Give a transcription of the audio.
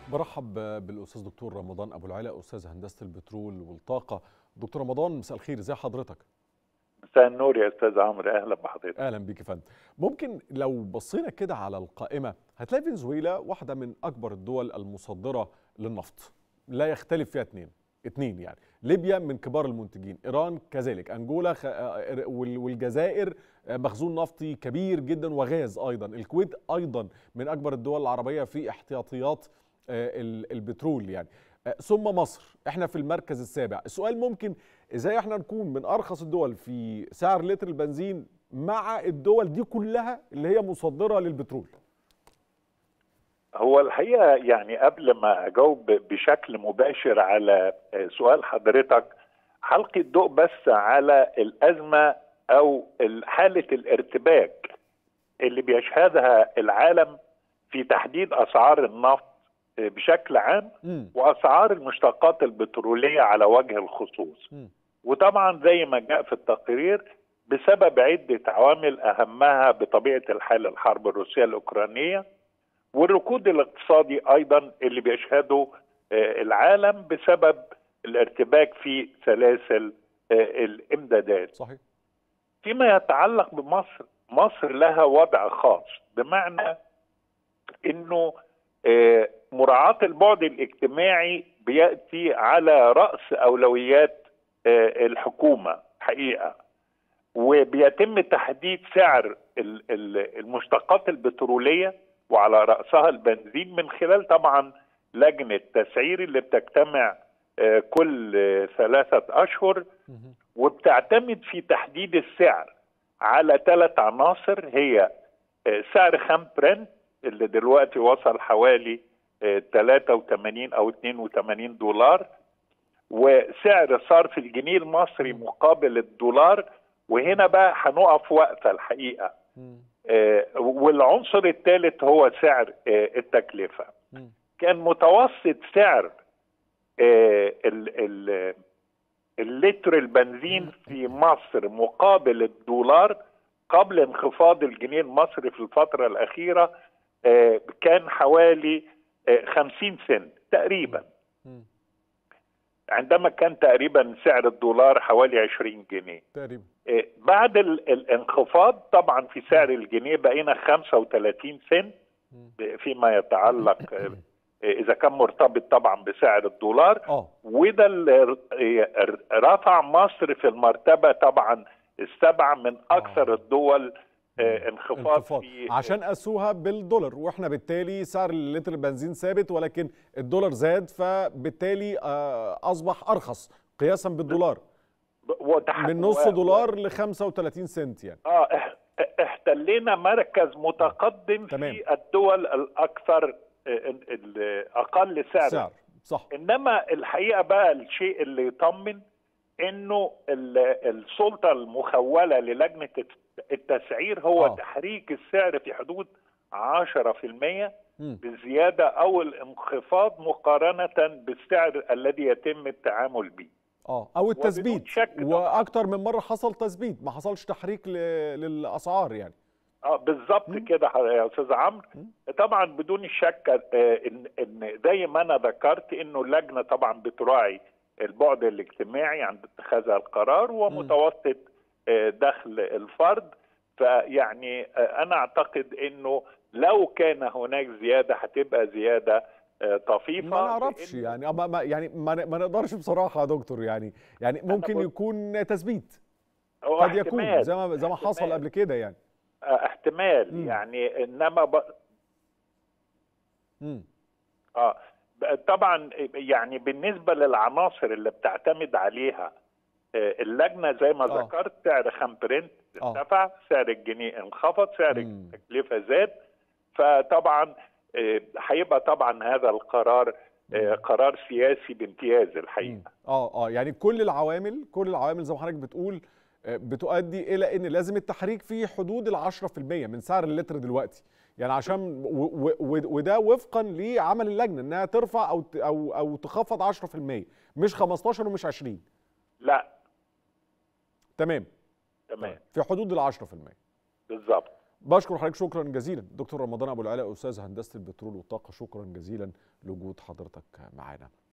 برحب بالاستاذ دكتور رمضان ابو العلا استاذ هندسه البترول والطاقه دكتور رمضان مساء الخير ازي حضرتك مساء النور يا استاذ عمرو اهلا بحضرتك اهلا بيك يا فندم ممكن لو بصينا كده على القائمه هتلاقي فنزويلا واحده من اكبر الدول المصدره للنفط لا يختلف فيها اثنين اثنين يعني ليبيا من كبار المنتجين ايران كذلك انجولا خ... والجزائر مخزون نفطي كبير جدا وغاز ايضا الكويت ايضا من اكبر الدول العربيه في احتياطيات البترول يعني ثم مصر احنا في المركز السابع السؤال ممكن ازاي احنا نكون من ارخص الدول في سعر لتر البنزين مع الدول دي كلها اللي هي مصدره للبترول هو الحقيقه يعني قبل ما اجاوب بشكل مباشر على سؤال حضرتك حلقي الضوء بس على الازمه او حاله الارتباك اللي بيشهدها العالم في تحديد اسعار النفط بشكل عام م. واسعار المشتقات البتروليه على وجه الخصوص م. وطبعا زي ما جاء في التقرير بسبب عده عوامل اهمها بطبيعه الحال الحرب الروسيه الاوكرانيه والركود الاقتصادي ايضا اللي بيشهده العالم بسبب الارتباك في سلاسل الامدادات صحيح فيما يتعلق بمصر مصر لها وضع خاص بمعنى انه مراعاة البعد الاجتماعي بيأتي على رأس أولويات الحكومة حقيقة وبيتم تحديد سعر المشتقات البترولية وعلى رأسها البنزين من خلال طبعا لجنة تسعير اللي بتجتمع كل ثلاثة أشهر وبتعتمد في تحديد السعر على ثلاث عناصر هي سعر خام برنت اللي دلوقتي وصل حوالي 83 او 82 دولار وسعر صرف الجنيه المصري مقابل الدولار وهنا بقى هنقف وقفه الحقيقه والعنصر الثالث هو سعر التكلفه كان متوسط سعر اللتر البنزين في مصر مقابل الدولار قبل انخفاض الجنيه المصري في الفتره الاخيره كان حوالي 50 سنت تقريبا عندما كان تقريبا سعر الدولار حوالي 20 جنيه تقريبا بعد الانخفاض طبعا في سعر الجنيه بقينا 35 سنت فيما يتعلق اذا كان مرتبط طبعا بسعر الدولار أوه. وده اللي رفع مصر في المرتبه طبعا السبعه من اكثر أوه. الدول انخفاض, انخفاض في عشان قاسوها بالدولار واحنا بالتالي سعر لتر البنزين ثابت ولكن الدولار زاد فبالتالي اصبح ارخص قياسا بالدولار من نص دولار ل 35 سنت يعني اه احتلينا مركز متقدم تمام. في الدول الاكثر اقل سعر سعر صح انما الحقيقه بقى الشيء اللي يطمن انه السلطه المخوله للجنه التسعير هو آه. أوه. تحريك السعر في حدود 10% بالزياده او الانخفاض مقارنه بالسعر الذي يتم التعامل به. اه او التثبيت واكتر من مره حصل تثبيت ما حصلش تحريك للاسعار يعني. اه بالظبط كده يا استاذ عمرو طبعا بدون شك ان ان زي ما انا ذكرت انه اللجنه طبعا بتراعي البعد الاجتماعي عند اتخاذ القرار ومتوسط دخل الفرد فيعني انا اعتقد انه لو كان هناك زياده هتبقى زياده طفيفه ما نعرفش يعني ما ما يعني ما, ما نقدرش بصراحه يا دكتور يعني يعني ممكن يكون تثبيت قد يكون زي ما زي ما حصل قبل كده يعني احتمال م. يعني انما ب... م. اه طبعا يعني بالنسبه للعناصر اللي بتعتمد عليها اللجنه زي ما آه. ذكرت سعر خام برنت آه. ارتفع سعر الجنيه انخفض سعر التكلفه زاد فطبعا هيبقى طبعا هذا القرار قرار سياسي بامتياز الحقيقه اه اه يعني كل العوامل كل العوامل زي ما حضرتك بتقول بتؤدي الى ان لازم التحريك في حدود ال 10% من سعر اللتر دلوقتي يعني عشان و و وده وفقا لعمل اللجنه انها ترفع او او او تخفض 10% مش 15 ومش 20 لا تمام تمام في حدود ال 10% بالظبط بشكر حضرتك شكرا جزيلا دكتور رمضان ابو العلاء استاذ هندسه البترول والطاقه شكرا جزيلا لوجود حضرتك معانا